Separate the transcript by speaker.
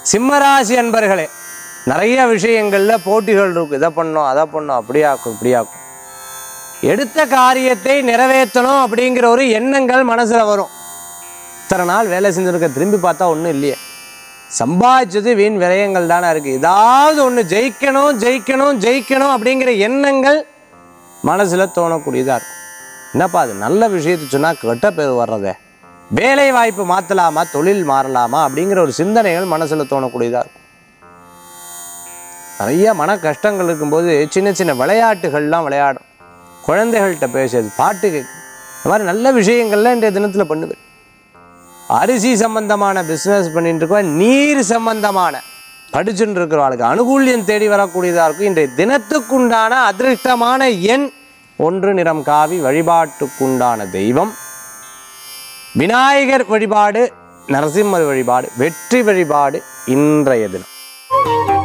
Speaker 1: சிம்மராசி அன்பர்களே நிறைய விஷயங்களில் போட்டிகள் இருக்கு இதை பண்ணோம் அதை பண்ணோம் அப்படியாக்கும் இப்படியாக்கும் எடுத்த காரியத்தை நிறைவேற்றணும் அப்படிங்கிற ஒரு எண்ணங்கள் மனசில் வரும் இத்தனை நாள் வேலை செஞ்சுருக்க திரும்பி பார்த்தா ஒன்றும் இல்லையே சம்பாதிச்சது வீண் விரயங்கள் தானே இருக்குது ஏதாவது ஒன்று ஜெயிக்கணும் ஜெயிக்கணும் ஜெயிக்கணும் அப்படிங்கிற எண்ணங்கள் மனசில் தோணக்கூடியதாக இருக்கும் என்னப்பா அது நல்ல விஷயத்தை சொன்னால் கெட்ட பேர் வர்றதே வேலை வாய்ப்பு மாற்றலாமா தொழில் மாறலாமா அப்படிங்கிற ஒரு சிந்தனைகள் மனசில் தோணக்கூடியதாக இருக்கும் நிறைய மன கஷ்டங்கள் இருக்கும்போது சின்ன சின்ன விளையாட்டுகள்லாம் விளையாடும் குழந்தைகள்கிட்ட பேசுறது பாட்டு கேட்கு இந்த மாதிரி நல்ல விஷயங்கள்லாம் இன்றைய தினத்தில் பண்ணுவேன் அரிசி சம்பந்தமான பிஸ்னஸ் பண்ணிட்டு இருக்கோம் நீர் சம்பந்தமான படிச்சுட்டு இருக்கிறவர்களுக்கு அனுகூல்யம் தேடி வரக்கூடியதாக இருக்கும் இன்றைய தினத்துக்குண்டான அதிருஷ்டமான எண் ஒன்று நிறம் காவி வழிபாட்டுக்குண்டான தெய்வம் விநாயகர் வழிபாடு நரசிம்மர் வழிபாடு வெற்றி வழிபாடு இன்றைய தினம்